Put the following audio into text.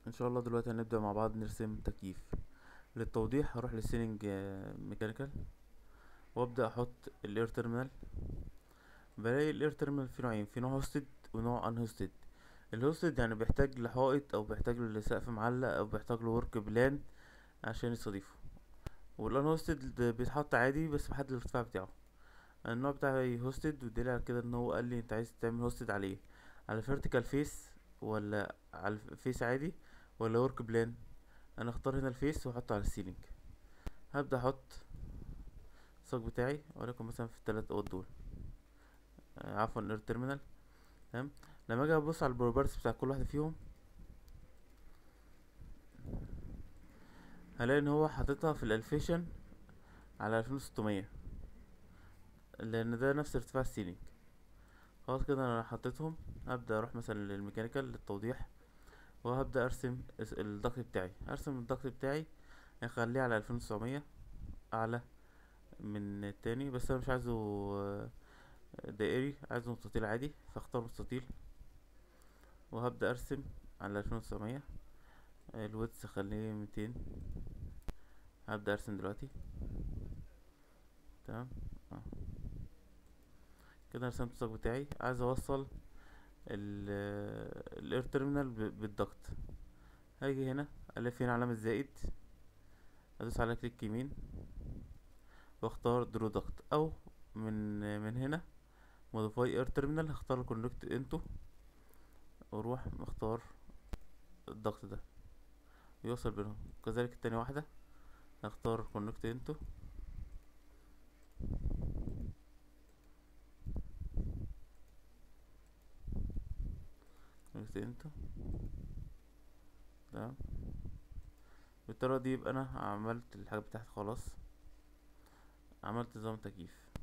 ان شاء الله دلوقتي هنبدأ مع بعض نرسم تكييف للتوضيح هروح للسيلينج ميكانيكال وابدأ احط الاير تيرمينال بلاقي الاير تيرمينال في نوعين في نوع هوستد ونوع ان هوستد الهوستد يعني بيحتاج لحائط او بيحتاج لسقف معلق او بيحتاج لورك بلان عشان يستضيفه والان هوستد بيتحط عادي بس بحدد الارتفاع بتاعه النوع بتاعي هوستد والدليل على كده ان هو قال لي انت عايز تعمل هوستد عليه على فيرتيكال فيس ولا على الفيس عادي ولا ورك بلان انا اختار هنا الفيس واحطه على السيلينج هبدا احط الصاج بتاعي ولكن مثلا في التلات اوض دول آه، عفوا الاير تيرمينال تمام لما اجي ابص على البروبرتيز بتاع كل واحده فيهم هلاقي ان هو حاططها في الالفيشن على الفين وستمية لان ده نفس ارتفاع السيلينج خلاص كده انا حطيتهم هبدا اروح مثلا للميكانيكال للتوضيح وهبدا ارسم الضغط بتاعي ارسم الضغط بتاعي هخليه على الفين وتسعمية اعلى من التاني بس انا مش عايزه آه، دائري عايزه مستطيل عادي فاختار مستطيل وهبدا ارسم على الفين وتسعمية الويدث خليه ميتين هبدا ارسم دلوقتي تمام آه. كده رسمت الساق بتاعي عايز اوصل الاير تيرمينال بالضغط هاجي هنا الف هنا علامة زائد ادوس على كليك يمين واختار درو ضغط او من من هنا موديفاي اير تيرمينال هختار كونكت انتو واروح مختار الضغط ده يوصل بينهم كذلك التاني واحدة هختار كونكت انتو كونكت انتو تمام بالطريقة دي يبقى انا عملت الحاجة بتاعتي خلاص عملت نظام تكييف